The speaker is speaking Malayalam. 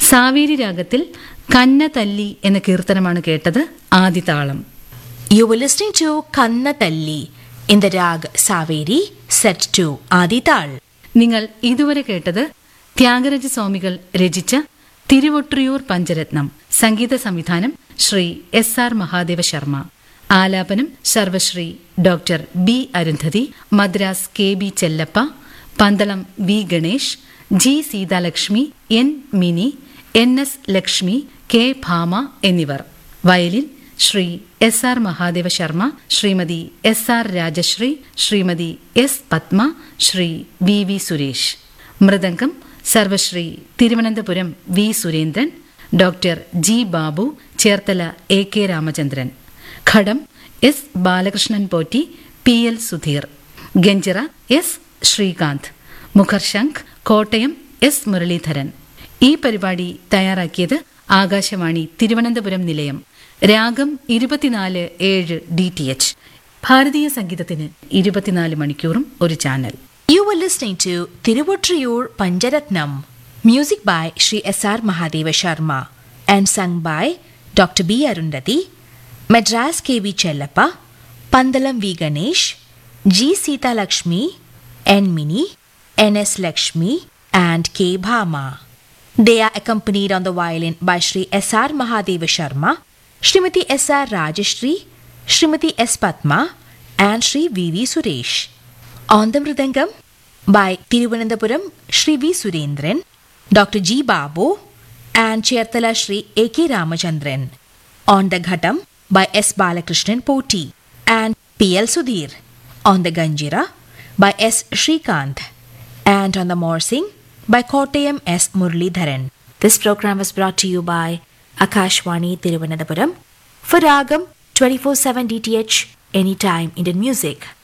സാവേരി രാഗത്തിൽ കന്ന തല്ലി എന്ന കീർത്തനമാണ് കേട്ടത് ആദിതാളം You were listening to Kanna Talli in the rag Saveri set to Adital. നിങ്ങൾ ഇതുവരെ കേട്ടത് ത്യാഗരാജ സ്വാമികൾ രചിച്ച തിരുവൊട്രിയൂർ പഞ്ചരത്നം സംഗീത സംവിധാനം ശ്രീ എസ് ആർ മഹാദേവ ശർമ്മ ആലാപനം Sarvashri doctor B Arundhathi Madras K B Chellappa Pandalam V Ganesh G Seethalakshmi N Mini N S Lakshmi K Bhama എന്നിവർ violin Shri S R Mahadeva Sharma Shrimati S R Rajashri Shrimati S Padma Shri V V Suresh mridangam Sarvashri Thiruvananthapuram V Surendran doctor G Babu Cherthala A K Ramachandran ghatam S Balakrishnan Potti P L Sudheer ganjira S Srikanth മുഖർശംഖ് Kottayam S Muraleedharan ഈ പരിപാടി തയ്യാറാക്കിയത് ആകാശവാണി തിരുവനന്തപുരം നിലയം രാഗം ഇരുപത്തിനാല് ഏഴ് ഡി ടി എച്ച് ഭാരതീയ സംഗീതത്തിന് ഇരുപത്തിനാല് മണിക്കൂറും ഒരു channel You were listening to Tiruvotriyur Panjaratnam, music by Sri S.R. Mahadeva Sharma and sung by Dr. B. Arundhati, Madras K.V. Chellappa, Pandalam V. Ganesh, G. Sita Lakshmi, N. Mini, N.S. Lakshmi, and K. Bhama. They are accompanied on the violin by Sri S.R. Mahadeva Sharma, Srimati S.R. Rajashri, Srimati S. Patma, and Sri V.V. Suresh. On the Mridangam by Tiruvananthapuram Sri V. Surendran, Dr. G. Babu, and Cherthala Sri A.K. Ramachandran. On the Ghatam by S. Balakrishnan Poti and P.L. Sudhir. On the Ganjira by S. Shrikant. And on the Morsing by Kottayam S. Murlidharan. This program was brought to you by Akashwani Tiruvananthapuram for Ragam 24-7 DTH Anytime Indian Music.